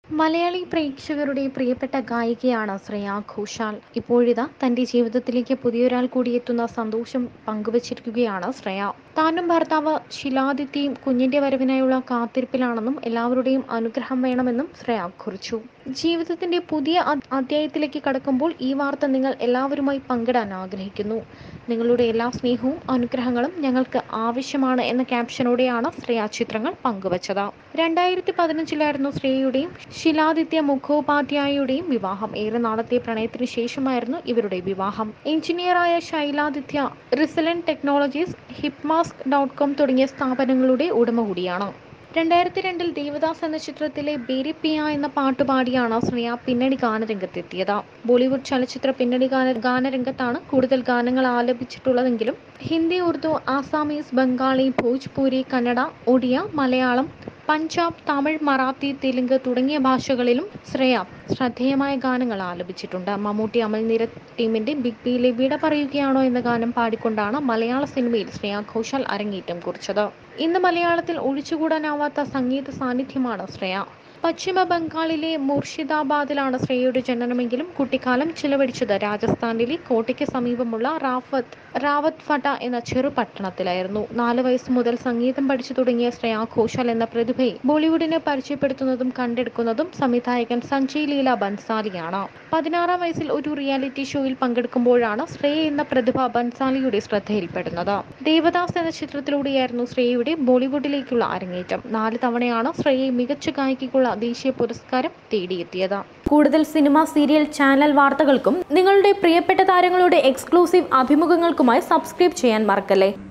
മലയാളി പ്രേക്ഷകരുടെ പ്രിയപ്പെട്ട ഗായികയാണ് ശ്രേയ ഘോഷാൽ ഇപ്പോഴിതാ തന്റെ ജീവിതത്തിലേക്ക് പുതിയൊരാൾ കൂടി എത്തുന്ന സന്തോഷം പങ്കുവച്ചിരിക്കുകയാണ് ശ്രേയ താനും ഭർത്താവ് ശിലാദിത്യയും കുഞ്ഞിന്റെ വരവിനായുള്ള കാത്തിരിപ്പിലാണെന്നും എല്ലാവരുടെയും അനുഗ്രഹം വേണമെന്നും ശ്രേയ കുറിച്ചു ജീവിതത്തിന്റെ പുതിയ അ- അധ്യായത്തിലേക്ക് കടക്കുമ്പോൾ ഈ വാർത്ത നിങ്ങൾ എല്ലാവരുമായി പങ്കിടാൻ ആഗ്രഹിക്കുന്നു നിങ്ങളുടെ എല്ലാ സ്നേഹവും അനുഗ്രഹങ്ങളും ഞങ്ങൾക്ക് ആവശ്യമാണ് എന്ന ക്യാപ്ഷനോടെയാണ് ശ്രേയ ചിത്രങ്ങൾ പങ്കുവച്ചത് രണ്ടായിരത്തി പതിനഞ്ചിലായിരുന്നു ശ്രേയയുടെയും ശിലാദിത്യ മുഖോപാധ്യായയുടെയും വിവാഹം ഏറെ നാളത്തെ പ്രണയത്തിന് ശേഷമായിരുന്നു ഇവരുടെ വിവാഹം എഞ്ചിനീയറായ ശൈലാദിത്യ റിസലൻ ടെക്നോളജീസ് ഹിപ്മാസ്ക് ഡോട്ട് കോം തുടങ്ങിയ സ്ഥാപനങ്ങളുടെ ഉടമ കൂടിയാണ് രണ്ടായിരത്തി രണ്ടിൽ ദേവദാസ് എന്ന ചിത്രത്തിലെ ബേരിപ്പിയ എന്ന പാട്ടുപാടിയാണ് ശ്രേയ പിന്നണി ഗാനരംഗത്തെത്തിയത് ബോളിവുഡ് ചലച്ചിത്ര പിന്നണി ഗാന ഗാനരംഗത്താണ് കൂടുതൽ ഗാനങ്ങൾ ആലപിച്ചിട്ടുള്ളതെങ്കിലും ഹിന്ദി ഉറുദു ആസാമീസ് ബംഗാളി ഭോജ്പൂരി കന്നഡ ഒഡിയ മലയാളം പഞ്ചാബ് തമിഴ് മറാത്തി തെലുങ്ക് തുടങ്ങിയ ഭാഷകളിലും ശ്രേയ ശ്രദ്ധേയമായ ഗാനങ്ങൾ ആലപിച്ചിട്ടുണ്ട് മമ്മൂട്ടി അമൽനിര ടീമിന്റെ ബിഗ് ബിയിലെ വിട പറയുകയാണോ എന്ന ഗാനം പാടിക്കൊണ്ടാണ് മലയാള സിനിമയിൽ ശ്രേയ ഘോഷാൽ അരങ്ങേറ്റം കുറിച്ചത് ഇന്ന് മലയാളത്തിൽ ഒഴിച്ചുകൂടാനാവാത്ത സംഗീത സാന്നിധ്യമാണ് ശ്രേയ പശ്ചിമ ബംഗാളിലെ മുർഷിദാബാദിലാണ് ശ്രേയയുടെ ജനനമെങ്കിലും കുട്ടിക്കാലം ചിലവഴിച്ചത് രാജസ്ഥാനിലെ കോട്ടയ്ക്ക് സമീപമുള്ള റാഫത്ത് റാവത്ത് ഫട്ട എന്ന ചെറു പട്ടണത്തിലായിരുന്നു നാല് വയസ്സ് മുതൽ സംഗീതം പഠിച്ചു തുടങ്ങിയ ശ്രേയ ഘോഷാൽ എന്ന പ്രതിഭയെ ബോളിവുഡിന് പരിചയപ്പെടുത്തുന്നതും കണ്ടെടുക്കുന്നതും സംവിധായകൻ സഞ്ജയ് ലീല ബൻസാലിയാണ് പതിനാറാം വയസ്സിൽ ഒരു റിയാലിറ്റി ഷോയിൽ പങ്കെടുക്കുമ്പോഴാണ് ശ്രേയ എന്ന പ്രതിഭ ബൻസാലിയുടെ ശ്രദ്ധയിൽപ്പെടുന്നത് ദേവദാസ് എന്ന ചിത്രത്തിലൂടെയായിരുന്നു ശ്രേയയുടെ ബോളിവുഡിലേക്കുള്ള അരങ്ങേറ്റം നാല് തവണയാണ് ശ്രേയയെ മികച്ച ഗായികയ്ക്കുള്ള ദേശീയ പുരസ്കാരം തേടിയെത്തിയത് കൂടുതൽ സിനിമ സീരിയൽ ചാനൽ വാർത്തകൾക്കും നിങ്ങളുടെ പ്രിയപ്പെട്ട താരങ്ങളുടെ എക്സ്ക്ലൂസീവ് അഭിമുഖങ്ങൾക്കുമായി സബ്സ്ക്രൈബ് ചെയ്യാൻ മറക്കല്ലേ